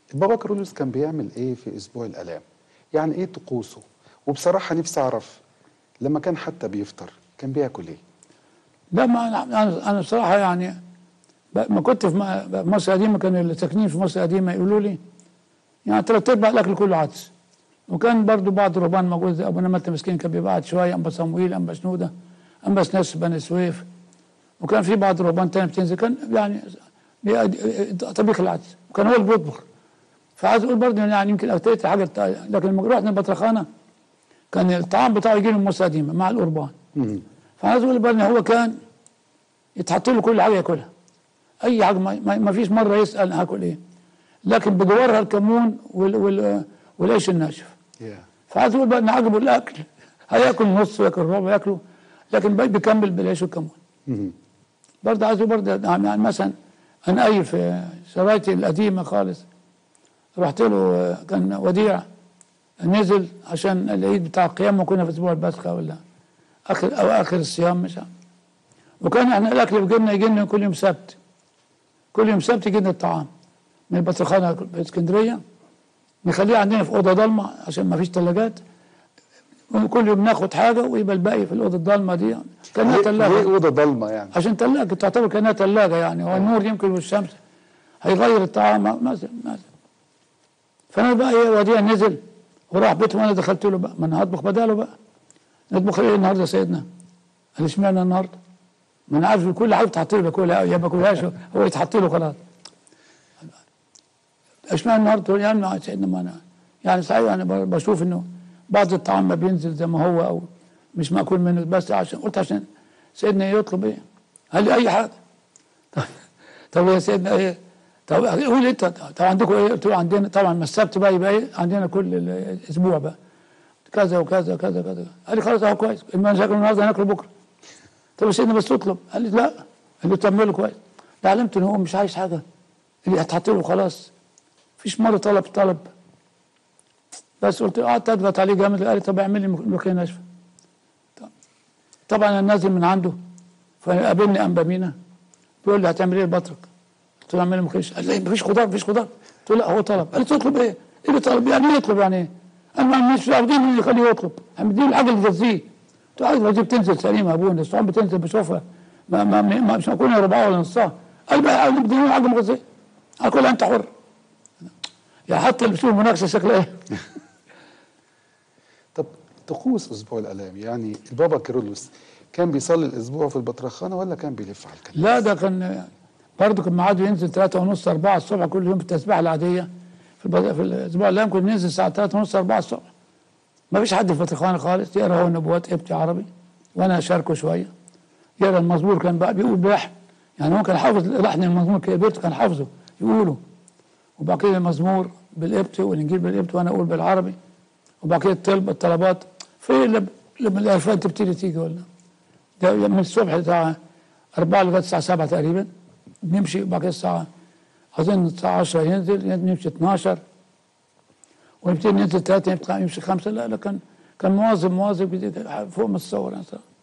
البابا كارولوس كان بيعمل ايه في اسبوع الالام يعني ايه طقوسه وبصراحه نفسي اعرف لما كان حتى بيفطر كان بياكل ايه لا ما انا انا أنا بصراحه يعني ب- ما كنت في م- في مصر القديمه كانوا اللي ساكنين في مصر القديمه يقولوا لي يعني ثلاث ارباع الاكل كله عدس وكان برضو بعض الرهبان موجود زي ابونا متى مسكين كان بيبعت شويه انبا صمويل انبا شنوده انبا سناس بني سويف وكان في بعض الرهبان تاني بتنزل كان يعني بيأدي- طبيخ العدس وكان هو اللي بيطبخ فعايز اقول برضه يعني يمكن اكتريت حاجه بتاع- لكن لما رحنا البطرخانه كان الطعام بتاعه يجي من مصر القديمه مع القربان مم. فعايز اقول برضه هو كان يتحط له كل حاجه ياكلها اي حاجه ما, ما ما فيش مره يسال هاكل ايه لكن بجوارها الكمون وال وال والعيش الناشف يا فعايز اقول بقى ان عجبه الاكل هياكل نص وياكل ربع ياكله لكن بقى بيكمل بالعيش والكمون مم. برضه عايز اقول برضه يعني مثلا انا اي في شرايطي القديمه خالص رحت له كان وديع نزل عشان العيد بتاع القيامه وكنا في اسبوع البسخه ولا اخر او اخر الصيام مش عارف. وكان احنا الاكل بيجي لنا يجي لنا كل يوم سبت كل يوم سبت يجي لنا الطعام من البطرخانه في اسكندريه نخليه عندنا في اوضه ضلمه عشان ما فيش ثلاجات كل يوم ناخد حاجه ويبقى الباقي في الاوضه الضلمه دي كانها ليه ليه ثلاجه اوضه ضلمه يعني عشان ثلاجه تعتبر كانها ثلاجه يعني هو النور يمكن والشمس هيغير الطعام مثلا مثلا فانا بقى ايه وديع نزل وراح بيته وانا دخلت له بقى ما انا هطبخ بداله بقى نطبخ ايه النهارده يا سيدنا؟ قال اشمعنى النهارده؟ ما انا عارف كل حاجه بتحط له باكلها يا باكلهاش هو يتحط له خلاص اشمعنى النهارده؟ يعني يا سيدنا ما انا يعني صحيح انا ب- بشوف انه بعض الطعام ما بينزل زي ما هو او مش ماكول منه بس عشان قلت عشان سيدنا يطلب ايه؟ قال لي اي حاجه طب يا سيدنا ايه؟ طب قول انت طب عندكم ايه؟ قلت له عندنا طبعا ما السبت بقى يبقى ايه؟ عندنا كل الاسبوع بقى كذا وكذا كذا كذا قال لي خلاص اهو كويس اما ناكل النهارده هناكله بكره طب يا سيدنا بس تطلب قال لي لا قال له تعمله كويس ده علمت ان هو مش عايز حاجه اللي هتحط له خلاص مفيش مره طلب طلب بس قلت قعدت اضغط عليه جامد قال لي طب اعمل لي ملوخيه ناشفه طب- طبعا انا نازل من عنده فقابلني انبا مينا بيقول لي هتعمل ايه البطرك؟ قلت له اعمل لي ملوخيه قال لي مفيش خضار مفيش خضار قلت له لا هو طلب قال لي تطلب ايه؟ ايه اللي طلب؟ يعني ايه يطلب يعني ايه؟ انا ما مش عارفين مين اللي يخليه يطلب مديله الحاجه اللي تغذيه قلت له عايز الوظيفه بتنزل سليمه يا ابونا الصعوبه بتنزل بشوفها ما ما ما مش هكون ربعها ولا نصها قال بقى مديله حاجه مغذيه اكلها انت حر يا حتى اللي بتقول المناقشه شكلها ايه؟ طب طقوس اسبوع الالام يعني البابا كيرلس كان بيصلي الاسبوع في البطرخانه ولا كان بيلف على الكنيسه لا ده كان برضه كان ميعاده ينزل 3 ونص 4 الصبح كل يوم في التسبيحه العاديه في البد... في الاسبوع الايام كنا ننزل الساعه 3 ونص 4 الصبح ما فيش حد في البطرخانه خالص يقرا هو نبوات ابتي عربي وانا اشاركه شويه يقرا المزمور كان بقى بيقول بلحن يعني هو كان حافظ لحن المزمور كبرت كان حافظه يقوله وبعد كده المزمور بالقبطي والانجيل بالقبطي وانا اقول بالعربي وبعد كده الطلب الطلبات في لب- لما الالفات تبتدي تيجي ولا ده من الصبح الساعه 4 لغايه الساعه 7 تقريبا نمشي بعد كده الساعه اظن الساعه 10 ينزل نمشي 12 ونبتدي ننزل 3 يمشي 5 لا لا كان كان مواظب مواظب فوق ما تتصور يعني صراحة.